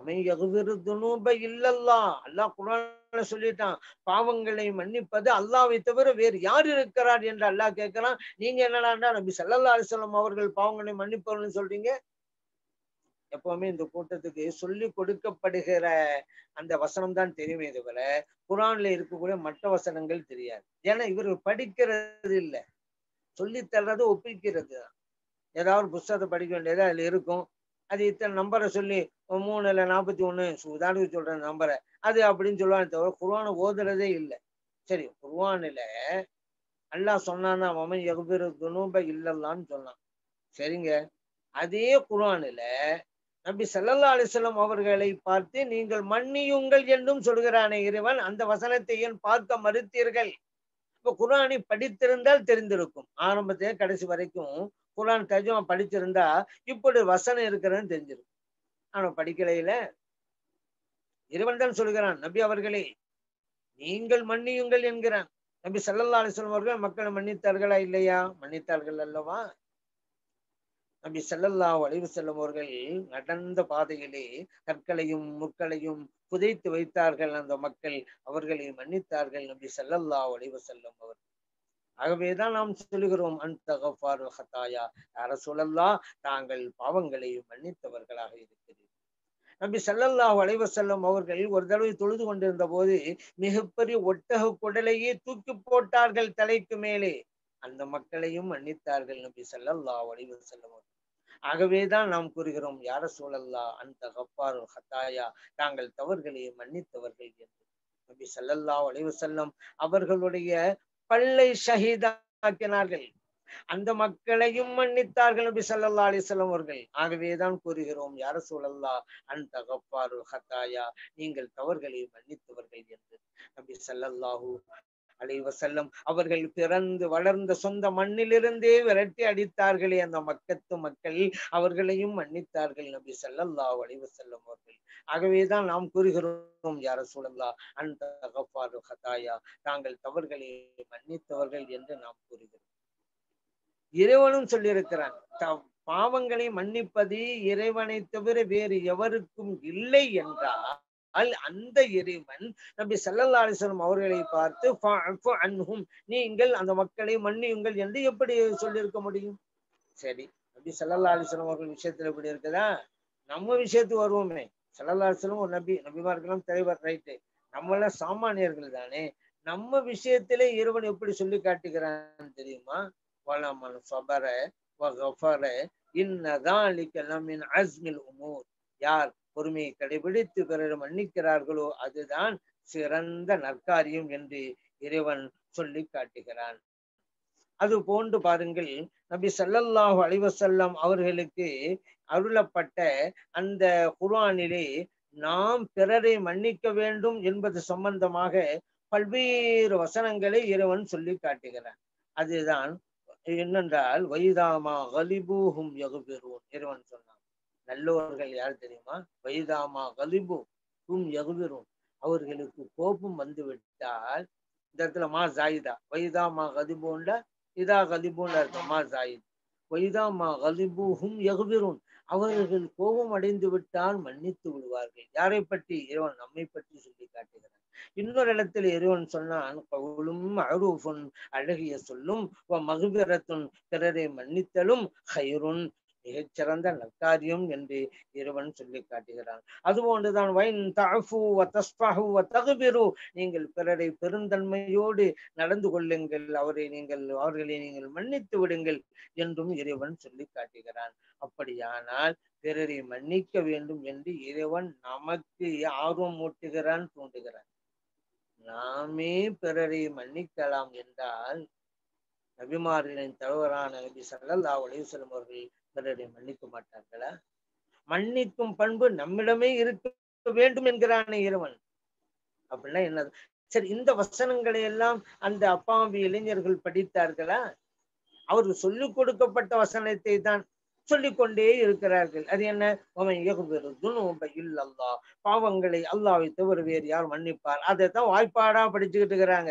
இல்லல்லா அல்லாஹ் குரான்ல சொல்லிட்டான் பாவங்களை மன்னிப்பது அல்லாவை தவிர வேறு யார் இருக்கிறார் என்று அல்லாஹ் கேட்கிறான் நீங்க என்னடா நபி சல்லல்லா அலிஸ்லாம் அவர்கள் பாவங்களை மன்னிப்பவர்கள் சொல்றீங்க எப்பவுமே இந்த கூட்டத்துக்கு சொல்லி கொடுக்கப்படுகிற அந்த வசனம் தான் தெரியுமே தவிர குரான்ல இருக்கக்கூடிய மற்ற வசனங்கள் தெரியாது ஏன்னா இவர்கள் படிக்கிறது இல்லை சொல்லி தர்றது ஒப்பிக்கிறது தான் ஏதாவது ஒரு புஸ்தகத்தை படிக்க வேண்டியது அதுல இருக்கும் அது இத்தனை நம்பரை சொல்லி மூணு இல்லை நாற்பத்தி ஒண்ணு உதாரணத்துக்கு சொல்ற நம்பரை அது அப்படின்னு சொல்லுவானே தவிர குர்ஆனை ஓதுறதே இல்லை சரி குர்ஆனில அல்லாஹ் சொன்னான்னா அவன் எகுபிரு துணுப இல்லல்லான்னு சொன்னான் சரிங்க அதே குர்ஆனில நபி ஸல்லல்லாஹு அலைஹி வஸல்லம் அவர்களை பார்த்து நீங்கள் மன்னியுங்கள் என்றும் சொல்கிறானே இறைவன் அந்த வசனத்தை ஏன் பார்க்க மறுத்தீர்கள் இப்போ குர்ஆனை படித்திருந்தால் தெரிந்திருக்கும் ஆரம்பத்திலே கடைசி வரைக்கும் குர்ஆன் தர்ஜுமா படிச்சிருந்தா இப்படி வசனம் இருக்கிறதுன்னு தெரிஞ்சிருக்கும் ஆனா படிக்கலையில இறைவன் தான் சொல்கிறான் நபி அவர்களே நீங்கள் மன்னியுங்கள் என்கிறான் நபி ஸல்லல்லாஹு அலைஹி வஸல்லம் அவர்கள் மக்களை மன்னித்தார்களா இல்லையா மன்னித்தார்கள் அல்லவா நபி ஸல்லல்லாஹு அலைஹி வஸல்லம் அவர்கள் நடந்த பாதையிலே கற்களையும் முற்களையும் புதைத்து வைத்தார்கள் அந்த மக்கள் அவர்களை மன்னித்தார்கள் நபி ஸல்லல்லாஹு அலைஹி வஸல்லம் அவர்கள் ஆகவேதான் நாம் சொல்லுகிறோம் அந்த கஃபாரு ஹத்தாயா யார சொல்லல்லா தாங்கள் பாவங்களை மன்னித்தவர்களாக இருக்கிறீர்கள் நபி ஸல்லல்லாஹு அலைஹி வஸல்லம் அவர்கள் ஒரு தடவை தொழுது கொண்டிருந்த போது மிகப்பெரிய ஒட்டக குடலையே தூக்கி போட்டார்கள் தலைக்கு மேலே அந்த மக்களையும் மன்னித்தார்கள் நபி ஸல்லல்லாஹு அலைஹி வஸல்லம் அவர்கள் ஆகவேதான் நாம் கூறுகிறோம் யார சூழல்லா அந்த கப்பாரு ஹத்தாயா தாங்கள் தவறுகளை மன்னித்தவர்கள் என்று நபி ஸல்லல்லாஹு அலைஹி வஸல்லம் அவர்களுடைய பல்லை ஷஹீதாக்கினார்கள் அந்த மக்களையும் மன்னித்தார்கள் நபி ஸல்லல்லாஹு அலைஹி வஸல்லம் அவர்கள் ஆகவேதான் கூறுகிறோம் யார சூழல்லா அந்த கப்பாரு ஹத்தாயா நீங்கள் தவறுகளை மன்னித்தவர்கள் என்று நபி ஸல்லல்லாஹு அலைஹி வஸல்லம் அவர்கள் பிறந்து வளர்ந்த சொந்த மண்ணிலிருந்தே விரட்டி அடித்தார்களே அந்த மக்கத்து மக்கள் அவர்களையும் மன்னித்தார்கள் நபி ஸல்லல்லாஹு அலைஹி வஸல்லம் அவர்கள் ஆகவேதான் நாம் கூறுகிறோம் யார சூழல்லா அந்த கஃபாரு ஹதாயா தாங்கள் தவறுகளை மன்னித்தவர்கள் என்று நாம் கூறுகிறோம் இறைவனும் சொல்லியிருக்கிறான் த- பாவங்களை மன்னிப்பது இறைவனை தவிர வேறு எவருக்கும் இல்லை என்றால் அந்த இறைவன் நபி ஸல்லல்லாஹு அலைஹி வஸல்லம் அவர்களை பார்த்து "ஃபஅஃபு அன்ஹும் நீங்கள் அந்த மக்களை மன்னியுங்கள் என்று எப்படி சொல்லியிருக்க முடியும் சரி நபி சல்லா அலிஸ்லாம் அவர்கள் விஷயத்துல இப்படி இருக்குதா நம்ம விஷயத்துக்கு வருவோமே சல்லா அலிஸ்லாம் ஒரு நபி நபிமார்களாம் தலைவர் ரைட்டு நம்மளாம் சாமானியர்கள் தானே நம்ம விஷயத்திலே இறைவன் எப்படி சொல்லி காட்டுகிறான்னு தெரியுமா வளமன் சபர வகஃபர இன்னதாலிக்கெல்லாம் மின் அஸ்மில் உமூர் யார் பொறுமையை கடைபிடித்து பிறர் மன்னிக்கிறார்களோ அதுதான் சிறந்த நற்காரியம் என்று இறைவன் சொல்லி காட்டுகிறான் அது போன்று பாருங்கள் நபி ஸல்லல்லாஹு அலைஹி வஸல்லம் அவர்களுக்கு அருளப்பட்ட அந்த குர்ஆனிலே நாம் பிறரை மன்னிக்க வேண்டும் என்பது சம்பந்தமாக பல்வேறு வசனங்களை இறைவன் சொல்லி காட்டுகிறான் அதுதான் என்னென்றால் வைதாமா கலிபூஹும் யகுபிரூன் இறைவன் சொன்னான் நல்லவர்கள் யார் தெரியுமா வைதாமா கலிபு ஹும் யகுபிரூன் அவர்களுக்கு கோபம் வந்து விட்டால் இந்த இடத்துல மா ஜாயிதா வைதா மா கதிபூன்ல இதா கதிபூன்ல இருக்கும் மா ஜாயித் வைதா மா கலிபூஹும் யகுபிரூன் அவர்கள் கோபம் அடைந்து விட்டால் மன்னித்து விடுவார்கள் யாரை பற்றி இறைவன் நம்மை பற்றி சொல்லி காட்டுகிறார் இன்னொரு இடத்துல இறைவன் சொன்னான் கவுலும் அருஃபுன் அழகிய சொல்லும் மகுபிரத்துன் பிறரை மன்னித்தலும் ஹைருன் மிகச்சிறந்த நற்காரியம் என்று இறைவன் சொல்லி காட்டுகிறான் அதுபோன்றுதான் வைன் தஃபு வதஸ்பஹு வதகுபிரு நீங்கள் பிறரை பெருந்தன்மையோடு நடந்து கொள்ளுங்கள் அவரை நீங்கள் அவர்களை நீங்கள் மன்னித்து விடுங்கள் என்றும் இறைவன் சொல்லி காட்டுகிறான் அப்படியானால் பிறரை மன்னிக்க வேண்டும் என்று இறைவன் நமக்கு ஆர்வம் ஊட்டுகிறான் தூண்டுகிறான் நாமே பிறரை மன்னிக்கலாம் என்றால் நபிமார்களின் தலைவரான நபி சல்லல்லாஹு அலைஹி வஸல்லம் அவர்கள் பிறரை மன்னிக்க மாட்டார்களா மன்னிக்கும் பண்பு நம்மிடமே இருக்க வேண்டும் என்கிறானே இறைவன் அப்படின்னா என்னது சரி இந்த வசனங்களை எல்லாம் அந்த அப்பாவி இளைஞர்கள் படித்தார்களா அவர்கள் சொல்லிக் கொடுக்கப்பட்ட வசனத்தை தான் சொல்லிக்கொண்டே இருக்கிறார்கள் அது என்ன இல்லல்லா பாவங்களை அல்லாவை தவிர வேறு யார் மன்னிப்பார் அதை தான் வாய்ப்பாடா படிச்சுக்கிட்டு இருக்கிறாங்க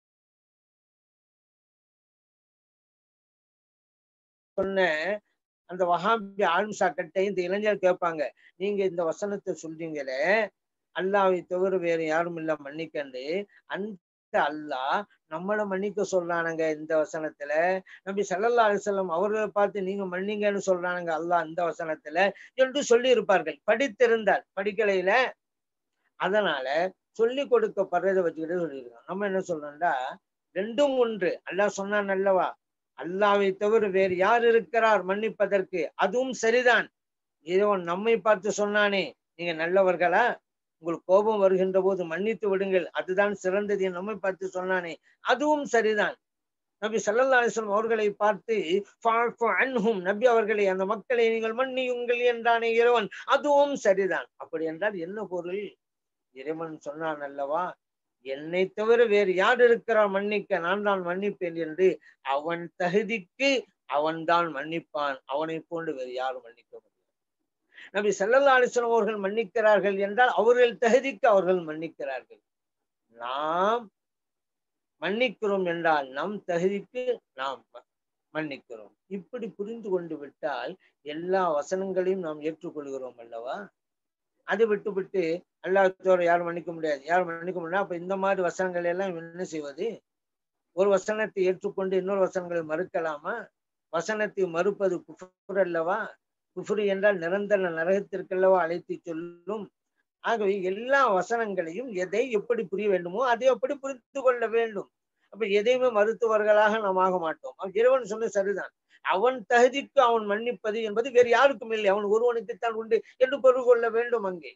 சொன்ன அந்த வஹாபி ஆல்ம்சா கட்டை இந்த இளைஞர் கேட்பாங்க நீங்க இந்த வசனத்தை சொல்றீங்களே அல்லாவை தவிர வேற யாரும் இல்ல மன்னிக்கண்டு அந்த அல்லாஹ் நம்மளை மன்னிக்க சொல்றானுங்க இந்த வசனத்துல நபி சல்லல்லா அலிசல்லம் அவர்களை பார்த்து நீங்க மன்னிங்கன்னு சொல்றானுங்க அல்லாஹ் இந்த வசனத்துல என்று சொல்லி இருப்பார்கள் படித்திருந்தால் படிக்கலையில அதனால சொல்லி கொடுக்கப்படுறதை வச்சுக்கிட்டு சொல்லியிருக்கோம் நம்ம என்ன சொல்றோம்டா ரெண்டும் ஒன்று அல்லாஹ் சொன்னான் அல்லவா அல்லாவை தவிர வேறு யார் இருக்கிறார் மன்னிப்பதற்கு அதுவும் சரிதான் இறைவன் நம்மை பார்த்து சொன்னானே நீங்க நல்லவர்களா உங்களுக்கு கோபம் வருகின்ற போது மன்னித்து விடுங்கள் அதுதான் சிறந்தது நம்மை பார்த்து சொன்னானே அதுவும் சரிதான் நபி சல்லா அலிஸ்லாம் அவர்களை பார்த்து அன்ஹும் நபி அவர்களை அந்த மக்களை நீங்கள் மன்னியுங்கள் என்றானே இறைவன் அதுவும் சரிதான் அப்படி என்றால் என்ன பொருள் இறைவன் சொன்னான் அல்லவா என்னை தவிர வேறு யார் இருக்கிறார் மன்னிக்க நான் தான் மன்னிப்பேன் என்று அவன் தகுதிக்கு அவன் தான் மன்னிப்பான் அவனை போன்று வேறு யாரும் மன்னிக்க முடியாது நபி சல்லல்லா அலிஸ்லாம் அவர்கள் மன்னிக்கிறார்கள் என்றால் அவர்கள் தகுதிக்கு அவர்கள் மன்னிக்கிறார்கள் நாம் மன்னிக்கிறோம் என்றால் நம் தகுதிக்கு நாம் மன்னிக்கிறோம் இப்படி புரிந்து கொண்டு விட்டால் எல்லா வசனங்களையும் நாம் ஏற்றுக்கொள்கிறோம் அல்லவா அதை விட்டு விட்டு அல்லாத்தோட யாரும் மன்னிக்க முடியாது யாரும் மன்னிக்க முடியாது அப்ப இந்த மாதிரி வசனங்கள் எல்லாம் என்ன செய்வது ஒரு வசனத்தை ஏற்றுக்கொண்டு இன்னொரு வசனங்களை மறுக்கலாமா வசனத்தை மறுப்பது குஃபுர் அல்லவா குஃபுரு என்றால் நிரந்தர நரகத்திற்கல்லவா அழைத்து சொல்லும் ஆகவே எல்லா வசனங்களையும் எதை எப்படி புரிய வேண்டுமோ அதை எப்படி புரிந்து கொள்ள வேண்டும் அப்ப எதையுமே மருத்துவர்களாக நாம் ஆக மாட்டோம் இறைவன் சொன்ன சரிதான் அவன் தகுதிக்கு அவன் மன்னிப்பது என்பது வேறு யாருக்கும் இல்லை அவன் ஒருவனுக்குத்தான் உண்டு என்று பொருள் கொள்ள வேண்டும் அங்கே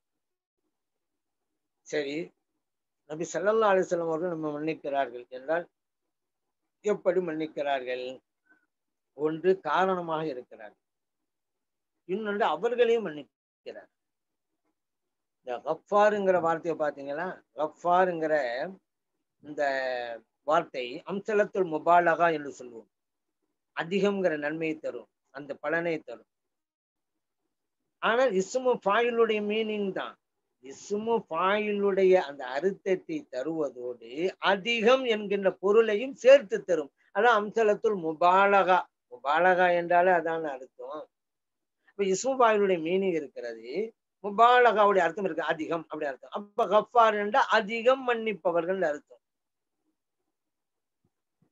சரி நபி சல்லல்லா அலிஸ்லாம் அவர்கள் நம்ம மன்னிக்கிறார்கள் என்றால் எப்படி மன்னிக்கிறார்கள் ஒன்று காரணமாக இருக்கிறார்கள் இன்னொன்று அவர்களையும் மன்னிக்கிறார் இந்த கஃபாருங்கிற வார்த்தையை பார்த்தீங்கன்னா கஃபாருங்கிற இந்த வார்த்தை அம்சலத்துல் முபாலகா என்று சொல்லுவோம் அதிகம்ங்கிற நன்மையை தரும் அந்த பலனை தரும் ஆனால் இசுமு பாயிலுடைய மீனிங் தான் இசுமு பாயிலுடைய அந்த அர்த்தத்தை தருவதோடு அதிகம் என்கின்ற பொருளையும் சேர்த்து தரும் அதான் அம்சலத்துல் முபாலகா முபாலகா என்றாலே அதான் அர்த்தம் இப்ப இஸ்மு பாயிலுடைய மீனிங் இருக்கிறது முபாலகாவுடைய அர்த்தம் இருக்கு அதிகம் அப்படி அர்த்தம் அப்ப கஃபார் என்றால் அதிகம் மன்னிப்பவர்கள் அர்த்தம்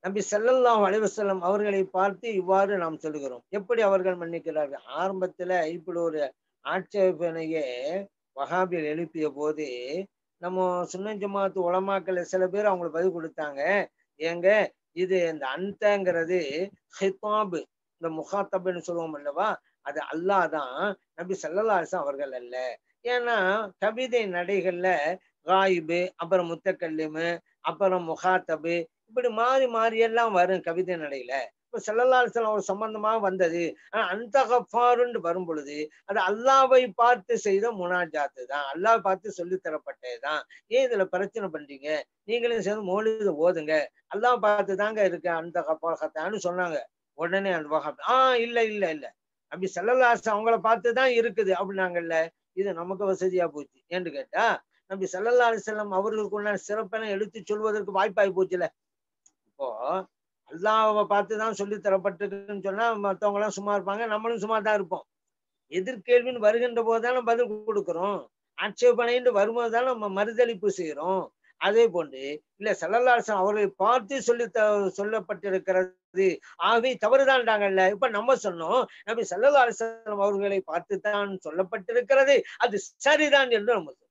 நபி ஸல்லல்லாஹு அலைஹி வஸல்லம் அவர்களை பார்த்து இவ்வாறு நாம் சொல்லுகிறோம் எப்படி அவர்கள் மன்னிக்கிறார்கள் ஆரம்பத்துல இப்படி ஒரு ஆட்சேபனையை வஹாபியில் எழுப்பிய போது நம்ம சுன்ன ஜமாத்து உலமாக்கள் சில பேர் அவங்களுக்கு பதில் கொடுத்தாங்க ஏங்க இது இந்த அந்தங்கிறது ஹிதாபு இந்த முகாத்தப்னு சொல்லுவோம் அல்லவா அது அல்லாஹ் தான் நபி ஸல்லல்லாஹு அலைஹி வஸல்லம் அவர்கள் அல்ல ஏன்னா கவிதை நடைகள்ல காயிபு அப்புறம் முத்தக்கல்லிமு அப்புறம் முகாத்தபு இப்படி மாறி மாறி எல்லாம் வரும் கவிதை நடையில இப்ப செல்லல்லாசலம் ஒரு சம்பந்தமாக வந்தது ஆனா அந்த கஃபாருன்னு வரும் பொழுது அது அல்லாவை பார்த்து செய்த முனாஜாத்து தான் அல்லாஹ் பார்த்து சொல்லி தரப்பட்டதுதான் ஏன் இதுல பிரச்சனை பண்றீங்க நீங்களும் சேர்ந்து மோலித ஓதுங்க அல்லாஹ் பார்த்து தாங்க இருக்கு அந்த கப்பான்னு சொன்னாங்க உடனே அந்த வகாப் ஆஹ் இல்ல இல்ல இல்ல அப்படி செல்லல்லாசம் அவங்கள பார்த்து தான் இருக்குது அப்படின்னாங்கல்ல இது நமக்கு வசதியா போச்சு ஏன்னு கேட்டா நம்பி சல்லல்லா அலிசல்லாம் அவர்களுக்கு உண்டான சிறப்பென எடுத்து சொல்வதற்கு வாய்ப்பாகி போச்சுல இப்போ அல்லாவை பார்த்து தான் சொல்லி தரப்பட்டிருக்குன்னு சொன்னா மற்றவங்க எல்லாம் சும்மா இருப்பாங்க நம்மளும் சும்மா தான் இருப்போம் எதிர்கேள்வின்னு வருகின்ற போதுதான் நம்ம பதில் கொடுக்குறோம் ஆட்சேபனைன்னு வரும்போது தான் நம்ம மறுதளிப்பு செய்யறோம் அதே போன்று இல்ல சல்லல்லாசம் அவர்களை பார்த்து சொல்லி த சொல்லப்பட்டிருக்கிறது ஆகவே தவறுதான்டாங்கல்ல இப்ப நம்ம சொன்னோம் நபி சல்லல்லா அலிஸ்லாம் அவர்களை பார்த்து தான் சொல்லப்பட்டிருக்கிறது அது சரிதான் என்று நம்ம சொன்னோம்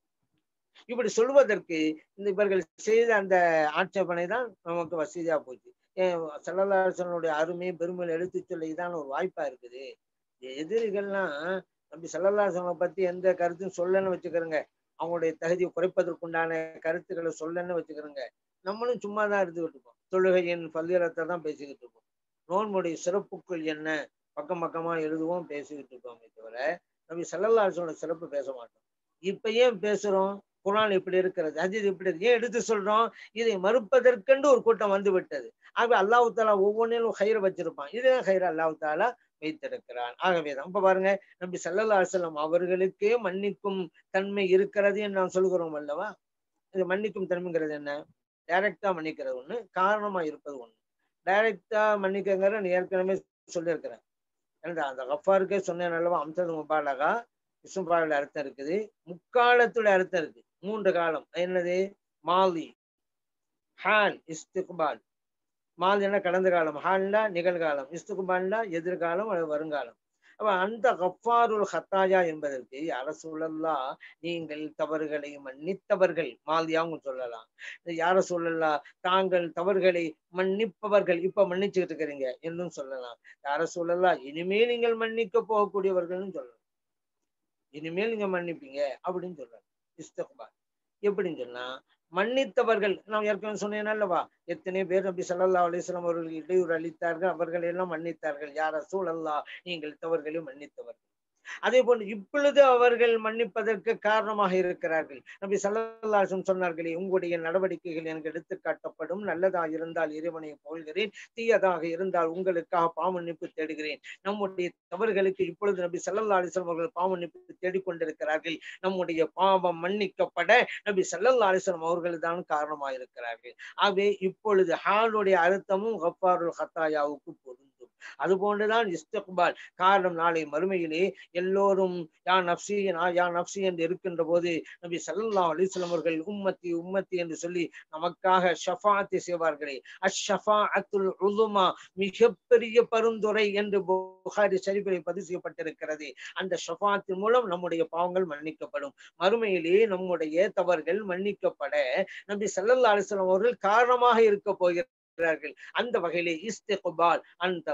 இப்படி சொல்வதற்கு இந்த இவர்கள் செய்த அந்த ஆட்சேபனை தான் நமக்கு வசதியா போச்சு ஏன் சல்லல்லாசனுடைய அருமை பெருமை எடுத்து சொல்ல இதான ஒரு வாய்ப்பா இருக்குது எதிரிகள்லாம் நம்பி சல்லல்லாசனை பத்தி எந்த கருத்தும் சொல்லன்னு வச்சுக்கிறோங்க அவங்களுடைய தகுதியை குறைப்பதற்குண்டான கருத்துக்களை சொல்லன்னு வச்சுக்கிறோங்க நம்மளும் சும்மா தான் இருந்துகிட்டு இருக்கோம் தொழுகையின் பல்வேறத்தை தான் பேசிக்கிட்டு இருக்கோம் நோன்புடைய சிறப்புகள் என்ன பக்கம் பக்கமா எழுதுவோம் பேசிக்கிட்டு இருக்கோமே தவிர நம்பி சல்லல்லாசனோட சிறப்பு பேச மாட்டோம் இப்ப ஏன் பேசுறோம் குரான் இப்படி இருக்கிறது அஜித் இப்படி இருக்கு ஏன் எடுத்து சொல்றோம் இதை மறுப்பதற்கென்று ஒரு கூட்டம் வந்து விட்டது ஆகவே அல்லாஹு தாலா ஒவ்வொன்றிலும் ஹைர வச்சிருப்பான் இதுதான் ஹைர அல்லாஹு தாலா வைத்திருக்கிறான் ஆகவேதான் இப்ப பாருங்க நம்பி சல்லல்லா அலுவலம் அவர்களுக்கே மன்னிக்கும் தன்மை இருக்கிறது என்று நாம் சொல்கிறோம் அல்லவா இது மன்னிக்கும் தன்மைங்கிறது என்ன டைரக்டா மன்னிக்கிறது ஒண்ணு காரணமா இருப்பது ஒண்ணு டைரக்டா மன்னிக்கங்கிற நீ ஏற்கனவே சொல்லியிருக்கிறேன் ஏன்னா அந்த கஃபாருக்கே சொன்னேன் அல்லவா அம்சது முபாலகா இசும்பாவில் அர்த்தம் இருக்குது முக்காலத்துடைய அர்த்தம் இருக்கு மூன்று காலம் என்னது மாலி ஹால் இஸ்திக்பால் மாலினா கடந்த காலம் ஹால்னா நிகழ்காலம் இஸ்துகுபால்னா எதிர்காலம் அல்லது வருங்காலம் அப்ப அந்த கஃபாருல் ஹத்தாயா என்பதற்கு அரசுல்லா நீங்கள் தவறுகளை மன்னித்தவர்கள் மாலியாவும் சொல்லலாம் யார சொல்லலாம் தாங்கள் தவறுகளை மன்னிப்பவர்கள் இப்ப மன்னிச்சுக்கிட்டு இருக்கிறீங்க என்றும் சொல்லலாம் யார சொல்லலாம் இனிமேல் நீங்கள் மன்னிக்க போகக்கூடியவர்கள்னு சொல்லலாம் இனிமேல் நீங்க மன்னிப்பீங்க அப்படின்னு சொல்றாங்க இஸ்தக்பால் எப்படின்னு சொன்னா மன்னித்தவர்கள் நான் ஏற்கனவே சொன்னேன் அல்லவா எத்தனை பேர் நபி சல்லா அலிஸ்லாம் அவர்கள் இடையூறு அளித்தார்கள் அவர்கள் எல்லாம் மன்னித்தார்கள் யார சூழல்லா நீங்கள் தவறுகளை மன்னித்தவர்கள் அதே போன்று இப்பொழுது அவர்கள் மன்னிப்பதற்கு காரணமாக இருக்கிறார்கள் நபி சல்லாசம் சொன்னார்களே உங்களுடைய நடவடிக்கைகள் எனக்கு எடுத்து காட்டப்படும் நல்லதாக இருந்தால் இறைவனை போல்கிறேன் தீயதாக இருந்தால் உங்களுக்காக பாவமன்னிப்பு தேடுகிறேன் நம்முடைய தவறுகளுக்கு இப்பொழுது நபி சல்லல்லா அலிஸ்லாம் அவர்கள் பாவமன்னிப்பு தேடிக்கொண்டிருக்கிறார்கள் நம்முடைய பாவம் மன்னிக்கப்பட நபி சல்லல்லா அலிஸ்லாம் அவர்கள் தான் காரணமாக இருக்கிறார்கள் ஆகவே இப்பொழுது ஹாலுடைய அர்த்தமும் ஹப்பாருல் ஹத்தாயாவுக்கு பொருந்தும் அது போன்றுதான் இஸ்தக்பால் காரணம் நாளை மறுமையிலே எல்லோரும் யா நப்சி யா நப்சி என்று இருக்கின்ற போது நபி சல்லா அலிஸ்லாம் அவர்கள் உம்மத்தி உம்மத்தி என்று சொல்லி நமக்காக ஷஃபாத்தை செய்வார்களே அஷ்ஷஃபா அத்துல் உலுமா மிகப்பெரிய பருந்துரை என்று புகாரி ஷரீஃபிலே பதிவு செய்யப்பட்டிருக்கிறது அந்த ஷஃபாத்தின் மூலம் நம்முடைய பாவங்கள் மன்னிக்கப்படும் மறுமையிலே நம்முடைய தவறுகள் மன்னிக்கப்பட நபி சல்லல்லா அலிஸ்லாம் அவர்கள் காரணமாக இருக்க போகிறார் இருக்கிறார்கள் அந்த வகையிலே இஸ்திகுபால் அந்த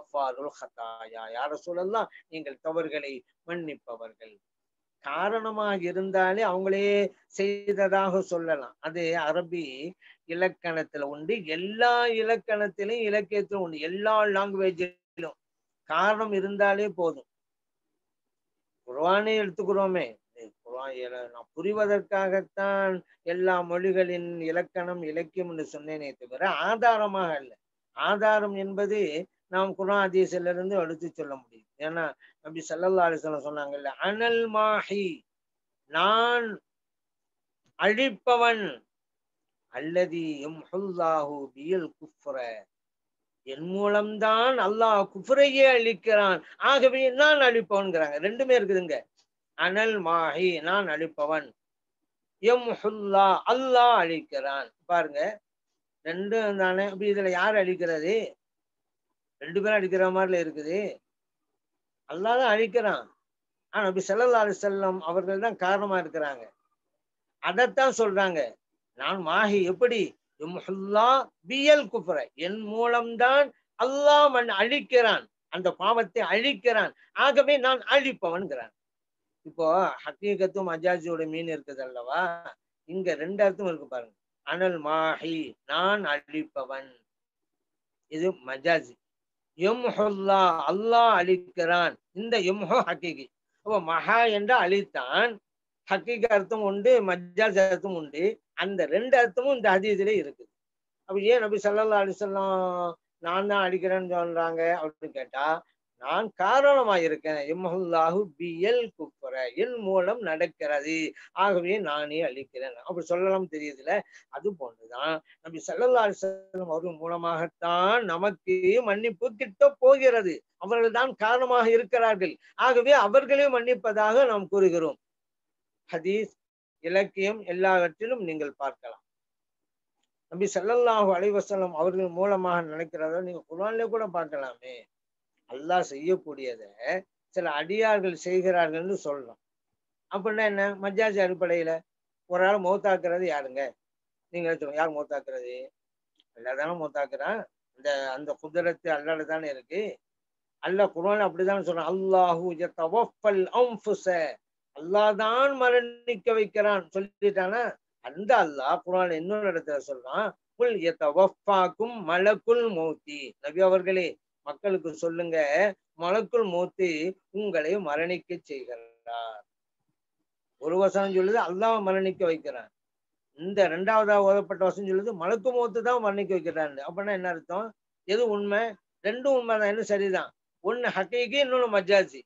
யார சொல்லலாம் நீங்கள் தவறுகளை மன்னிப்பவர்கள் காரணமாக இருந்தாலே அவங்களே செய்ததாக சொல்லலாம் அது அரபி இலக்கணத்துல உண்டு எல்லா இலக்கணத்திலும் இலக்கியத்திலும் உண்டு எல்லா லாங்குவேஜிலும் காரணம் இருந்தாலே போதும் குர்வானே எடுத்துக்கிறோமே நான் புரிவதற்காகத்தான் எல்லா மொழிகளின் இலக்கணம் இலக்கியம் என்று சொன்னேனே தவிர ஆதாரமாக அல்ல ஆதாரம் என்பது நாம் குரான் அதீசில இருந்து எடுத்து சொல்ல முடியும் ஏன்னா நபி சல்லல்லா அலிஸ்லாம் சொன்னாங்கல்ல அனல் மாஹி நான் அழிப்பவன் அல்லதி எம்ஹுல்லாஹு பியல் குஃப்ர என் மூலம்தான் அல்லாஹ் குஃப்ரையே அழிக்கிறான் ஆகவே நான் அழிப்பவன்கிறாங்க ரெண்டுமே இருக்குதுங்க அனல் மாஹி நான் அழிப்பவன் எம் ஹுல்லா அல்லாஹ் அழிக்கிறான் பாருங்க ரெண்டும் தானே அப்ப இதுல யார் அழிக்கிறது ரெண்டு பேரும் அழிக்கிற மாதிரில இருக்குது அல்லாஹ் தான் அழிக்கிறான் ஆனா நபி ஸல்லல்லாஹு அலைஹி வஸல்லம் அவர்கள் தான் காரணமா இருக்கிறாங்க அதைத்தான் சொல்றாங்க நான் மாஹி எப்படி யும்ஹுல்லா பியல் குஃப்ர என் மூலம்தான் அல்லாஹ் மன் அழிக்கிறான் அந்த பாவத்தை அழிக்கிறான் ஆகவே நான் அழிப்பவன்கிறான் இப்போ ஹக்கீகத்தும் அஜாஜியோட மீன் இருக்குது அல்லவா இங்க ரெண்டு அர்த்தம் இருக்கு பாருங்க அனல் மாஹி நான் அழிப்பவன் இது மஜாஜி எம்ஹுல்லா அல்லாஹ் அழிக்கிறான் இந்த எம்ஹோ ஹக்கீகி அப்போ மஹா என்ற அழித்தான் ஹக்கீக அர்த்தம் உண்டு மஜாஜ் அர்த்தம் உண்டு அந்த ரெண்டு அர்த்தமும் இந்த ஹதீஸிலே இருக்குது அப்ப ஏன் நபி ஸல்லல்லாஹு அலைஹி வஸல்லம் நான் தான் அடிக்கிறேன்னு சொல்றாங்க அப்படின்னு கேட்டா நான் காரணமா இருக்கேன் எம்ஹுல்லாஹு பியல் குஃபர என் மூலம் நடக்கிறது ஆகவே நானே அழிக்கிறேன் அப்படி சொல்லலாம் தெரியுதுல அது போன்றுதான் நபி ஸல்லல்லாஹு அலைஹி வஸல்லம் அவர்கள் மூலமாகத்தான் நமக்கு மன்னிப்பு கிட்ட போகிறது அவர்கள் தான் காரணமாக இருக்கிறார்கள் ஆகவே அவர்களே மன்னிப்பதாக நாம் கூறுகிறோம் ஹதீஸ் இலக்கியம் எல்லாவற்றிலும் நீங்கள் பார்க்கலாம் நபி ஸல்லல்லாஹு அலைஹி வஸல்லம் அவர்கள் மூலமாக நடக்கிறத நீங்க குர்ஆன்ல கூட பார்க்கலாமே அல்லாஹ் செய்யக்கூடியத சில அடியார்கள் செய்கிறார்கள்னு சொல்றோம் அப்படின்னா என்ன மஜாஜ் அடிப்படையில ஒரு ஆள் மௌத்தாக்குறது யாருங்க நீங்க சொல்லுங்க யார் மௌத்தாக்குறது அல்லா தானே மௌத்தாக்குறான் அந்த அந்த குதிரத்து அல்லாட தானே இருக்கு அல்லாஹ் குர்ஆன் அப்படிதான் சொல்றான் அல்லாஹு யதவஃபல் அன்ஃபுஸ அல்லாஹ் தான் மரணிக்க வைக்கிறான் சொல்லிட்டானா அந்த அல்லாஹ் குர்ஆன் இன்னொரு இடத்துல சொல்றான் குல் யதவஃபாக்கும் மலக்குல் மௌத்தி நபி அவர்களே மக்களுக்கு சொல்லுங்க மலக்குல் மௌத்தி உங்களை மரணிக்க செய்கிறார் ஒரு வசனம் சொல்லுது அல்லாஹ் மரணிக்க வைக்கிறான் இந்த ரெண்டாவதாக ஓதப்பட்ட வசனம் சொல்லுது மலக்கு மௌத்து தான் மரணிக்க வைக்கிறான் அப்படின்னா என்ன அர்த்தம் எது உண்மை ரெண்டும் உண்மைதான் என்ன சரிதான் ஒன்னு ஹக்கைக்கு இன்னொன்னு மஜாசி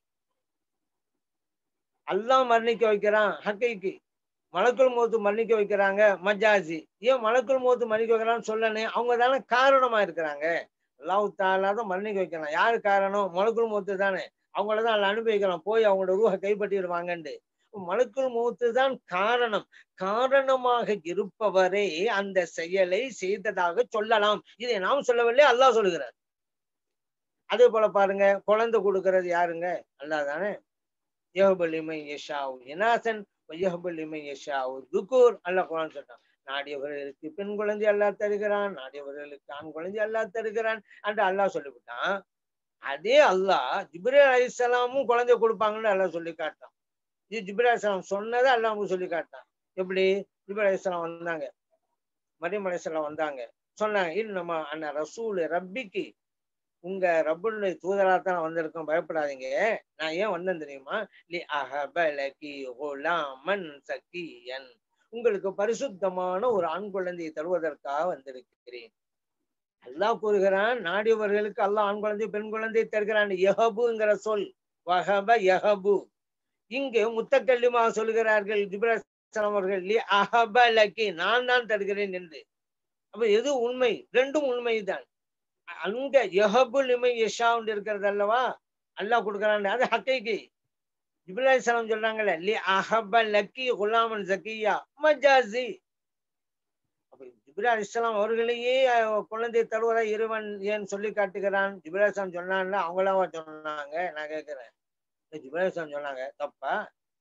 அல்லாஹ் மரணிக்க வைக்கிறான் ஹக்கைக்கு மலக்குள் மௌத்து மரணிக்க வைக்கிறாங்க மஜாசி ஏன் மலக்குள் மௌத்து மரணிக்க வைக்கிறான்னு சொல்லனே அவங்க தானே காரணமா இருக்கிறாங்க அல்லாஹ் தாலா தான் மரணிக்க வைக்கலாம் யாரு காரணம் மலக்குள் மௌத்து தானே அவங்களதான் அதில் அனுபவிக்கலாம் போய் அவங்களோட ரூஹை கைப்பற்றிடுவாங்கன்ட்டு மலக்குள் மௌத்து தான் காரணம் காரணமாக இருப்பவரே அந்த செயலை செய்ததாக சொல்லலாம் இதை நாம் சொல்லவில்லை அல்லாஹ் சொல்லுகிறார் அதே போல பாருங்க குழந்தை கொடுக்கறது யாருங்க அல்லாஹ் தானே யஹபலிமை யஷாவு இனாசன் யஹபலிமை யஷாவு துக்கூர் அல்லாஹ் குரான் சொல்றான் நாடியவர்களுக்கு பெண் குழந்தை அல்லாஹ் தருகிறான் நாடியவர்களுக்கு ஆண் குழந்தை அல்லாஹ் தருகிறான் என்று அல்லாஹ் சொல்லிவிட்டான் அதே அல்லாஹ் ஜிப்ரேல் அலிசலாமும் குழந்தை கொடுப்பாங்கன்னு அல்லாஹ் சொல்லி காட்டான் இது ஜிப்ரேல் அலிஸ்லாம் சொன்னதை அல்லாஹ் சொல்லி காட்டான் எப்படி ஜிப்ரேல் அலிஸ்லாம் வந்தாங்க மரியம் அலிஸ்லாம் வந்தாங்க சொன்னாங்க இது நம்ம அண்ணா ரசூல் ரப்பிக்கு உங்க ரப்பனுடைய தூதரா தான் வந்திருக்கோம் பயப்படாதீங்க நான் ஏன் வந்தேன் தெரியுமா லி அஹபலகி குலாமன் சக்கியன் உங்களுக்கு பரிசுத்தமான ஒரு ஆண் குழந்தையை தருவதற்காக வந்திருக்கிறேன் அல்லாஹ் கூறுகிறான் நாடியவர்களுக்கு அல்லாஹ் ஆண் குழந்தை பெண் குழந்தை தருகிறான் யஹபுங்கிற சொல் வஹப யஹபு இங்கு முத்தக்கல்லிமா சொல்கிறார்கள் ஜிப்ராஸ்லாம் அவர்கள் லி அஹபலகி நான் தான் தருகிறேன் என்று அப்ப எது உண்மை ரெண்டும் உண்மைதான் அங்க யஹபுல் இமை யஷாவுன்னு இருக்கிறது அல்லவா அல்லாஹ் கொடுக்குறான் அது ஹக்கைக்கு ஜிபுல்லாஹி சலாம் சொல்றாங்கல்ல லி அஹப லக்கி குலாமன் ஜக்கியா மஜாசி அப்ப ஜிப்ரா அலிஸ்லாம் அவர்களையே குழந்தை தருவதா இறைவன் ஏன் சொல்லி காட்டுகிறான் ஜிப்ரா இஸ்லாம் சொன்னான்ல அவங்களாவா சொன்னாங்க நான் கேட்கிறேன் ஜிப்ரா இஸ்லாம் சொன்னாங்க தப்பா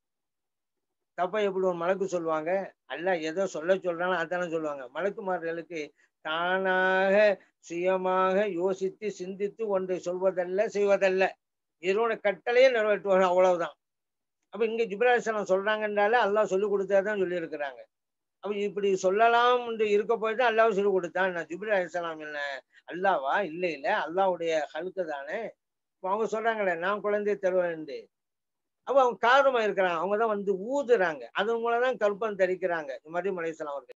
தப்பா எப்படி ஒரு மலக்கு சொல்லுவாங்க அல்ல ஏதோ சொல்ல சொல்றாங்க அதானே சொல்லுவாங்க மலக்குமார்களுக்கு தானாக சுயமாக யோசித்து சிந்தித்து ஒன்றை சொல்வதல்ல செய்வதல்ல இதனோட கட்டளையே நிறைவேற்றுவாங்க அவ்வளவுதான் அப்ப இங்க ஜிப்ராசனம் சொல்றாங்கன்றால அல்லாஹ் சொல்லி கொடுத்தாதான் சொல்லி இருக்கிறாங்க அப்ப இப்படி சொல்லலாம் என்று இருக்க போய் தான் அல்லாஹ் சொல்லி கொடுத்தான் நான் ஜிப்ரா அலிசலாம் என்ன அல்லாவா இல்லை இல்ல அல்லாவுடைய ஹலுக்கு தானே இப்போ அவங்க சொல்றாங்களே நான் குழந்தை தருவேன் அப்ப அவங்க காரணமா இருக்கிறாங்க அவங்க தான் வந்து ஊதுறாங்க அதன் மூலம் தான் கல்பம் தரிக்கிறாங்க மரியம் அலிஸ்லாம் அவர்கள்